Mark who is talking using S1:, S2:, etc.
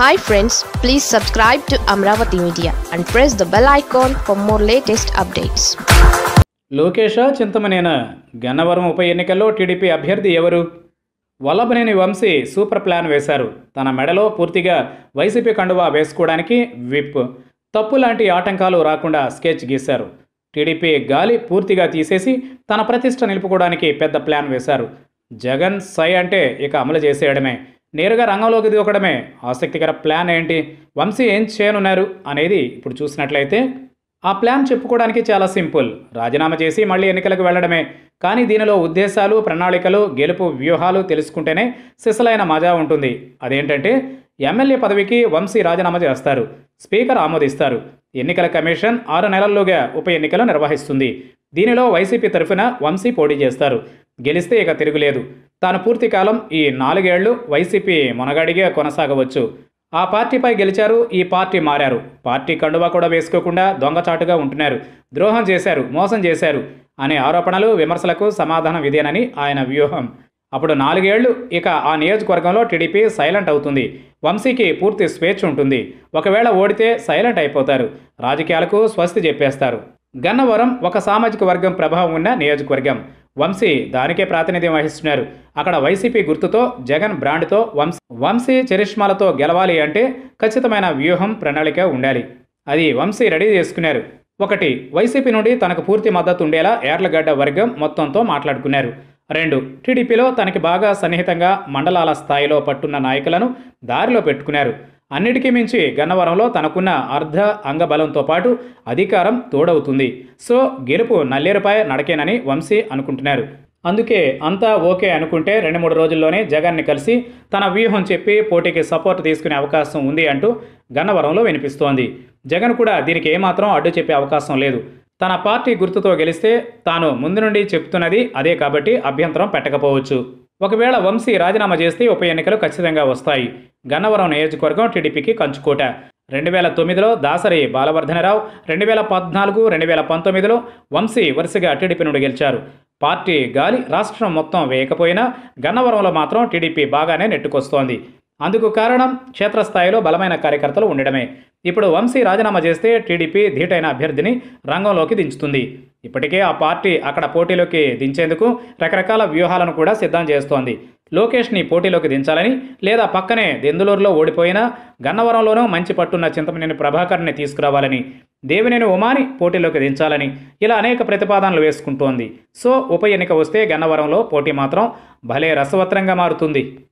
S1: hi friends please subscribe to Amaravati media and press the bell icon for more latest updates
S2: Lokesh చింతమనేనా గన్నవరం ఉప ఎన్నికల్లో TDP అభ్యర్థి ఎవరు Vallabhaneni Vamsi super plan వేశారు తన మెడలో పూర్తిగా వైసీపీ కండువా వేసుకోవడానికి విప్ తప్పు లాంటి ఆటంకాలు రాకుండా స్కెచ్ గీశారు టీడీపీ గాలి పూర్తిగా తీసేసి తన ప్రతిష్ట నిలుపుకోవడానికి పెద్ద ప్లాన్ వేశారు జగన్ సై అంటే ఇక అమలు చేసేయడమే నేరుగా రంగంలోకి దిగడమే ఆసక్తికర ప్లాన్ ఏంటి వంశీ ఏం చేయనున్నారు అనేది ఇప్పుడు చూసినట్లయితే ఆ ప్లాన్ చెప్పుకోవడానికి చాలా సింపుల్ రాజీనామా చేసి మళ్ళీ ఎన్నికలకు వెళ్ళడమే కానీ దీనిలో ఉద్దేశాలు ప్రణాళికలు గెలుపు వ్యూహాలు తెలుసుకుంటేనే సిసలైన మజా ఉంటుంది అదేంటంటే ఎమ్మెల్యే పదవికి వంశీ రాజీనామా చేస్తారు స్పీకర్ ఆమోదిస్తారు ఎన్నికల కమిషన్ ఆరు నెలల్లోగా ఉప ఎన్నికలు నిర్వహిస్తుంది దీనిలో వైసీపీ తరఫున వంశీ పోటీ చేస్తారు గెలిస్తే ఇక తిరుగులేదు తాను పూర్తి కాలం ఈ నాలుగేళ్లు వైసీపీ మొనగాడిగా కొనసాగవచ్చు ఆ పార్టీపై గెలిచారు ఈ పార్టీ మారారు పార్టీ కండువా కూడా వేసుకోకుండా దొంగచాటుగా ఉంటున్నారు ద్రోహం చేశారు మోసం చేశారు అనే ఆరోపణలు విమర్శలకు సమాధానం ఇదేనని ఆయన వ్యూహం అప్పుడు నాలుగేళ్లు ఇక ఆ నియోజకవర్గంలో టీడీపీ సైలెంట్ అవుతుంది వంశీకి పూర్తి స్వేచ్ఛ ఉంటుంది ఒకవేళ ఓడితే సైలెంట్ అయిపోతారు రాజకీయాలకు స్వస్తి చెప్పేస్తారు గన్నవరం ఒక సామాజిక వర్గం ప్రభావం ఉన్న నియోజకవర్గం వంశీ దానికే ప్రాతినిధ్యం వహిస్తున్నారు అక్కడ వైసీపీ గుర్తుతో జగన్ బ్రాండ్తో వంశీ వంశీ చరిష్మాలతో గెలవాలి అంటే ఖచ్చితమైన వ్యూహం ప్రణాళిక ఉండాలి అది వంశీ రెడీ చేసుకున్నారు ఒకటి వైసీపీ నుండి తనకు పూర్తి మద్దతు ఉండేలా ఏర్లగడ్డ వర్గం మొత్తంతో మాట్లాడుకున్నారు రెండు టీడీపీలో తనకి బాగా సన్నిహితంగా మండలాల స్థాయిలో పట్టున్న నాయకులను దారిలో పెట్టుకున్నారు అన్నిటికీ మించి గన్నవరంలో తనకున్న అర్ధ అంగబలంతో పాటు అధికారం తోడవుతుంది సో గెలుపు నల్లేరుపై నడకేనని వంశీ అనుకుంటున్నారు అందుకే అంతా ఓకే అనుకుంటే రెండు మూడు రోజుల్లోనే జగన్ని కలిసి తన వ్యూహం చెప్పి పోటీకి సపోర్ట్ తీసుకునే అవకాశం ఉంది అంటూ గన్నవరంలో వినిపిస్తోంది జగన్ కూడా దీనికి ఏమాత్రం అడ్డు చెప్పే అవకాశం లేదు తన పార్టీ గుర్తుతో గెలిస్తే తాను ముందు నుండి చెప్తున్నది అదే కాబట్టి అభ్యంతరం పెట్టకపోవచ్చు ఒకవేళ వంశీ రాజీనామా చేస్తే ఉప ఎన్నికలు ఖచ్చితంగా వస్తాయి గన్నవరం నియోజకవర్గం టీడీపీకి కంచుకోట రెండు వేల తొమ్మిదిలో దాసరి బాలవర్ధనరావు రెండు వేల పద్నాలుగు రెండు వేల పంతొమ్మిదిలో వంశీ వరుసగా టీడీపీ నుండి గెలిచారు పార్టీ గాలి రాష్ట్రం మొత్తం వేయకపోయినా గన్నవరంలో మాత్రం టీడీపీ బాగానే నెట్టుకొస్తోంది అందుకు కారణం క్షేత్రస్థాయిలో బలమైన కార్యకర్తలు ఉండడమే ఇప్పుడు వంశీ రాజీనామా చేస్తే టీడీపీ ధీటైన అభ్యర్థిని రంగంలోకి దించుతుంది ఇప్పటికే ఆ పార్టీ అక్కడ పోటీలోకి దించేందుకు రకరకాల వ్యూహాలను కూడా సిద్ధం చేస్తోంది లోకేష్ని పోటీలోకి దించాలని లేదా పక్కనే దెందులూరులో ఓడిపోయినా గన్నవరంలోనూ మంచి పట్టున్న చింతమనేని ప్రభాకర్ని తీసుకురావాలని దేవినేని ఉమాని పోటీలోకి దించాలని ఇలా అనేక ప్రతిపాదనలు వేసుకుంటోంది సో ఉప ఎన్నిక వస్తే గన్నవరంలో పోటీ మాత్రం భలే రసవత్రంగా మారుతుంది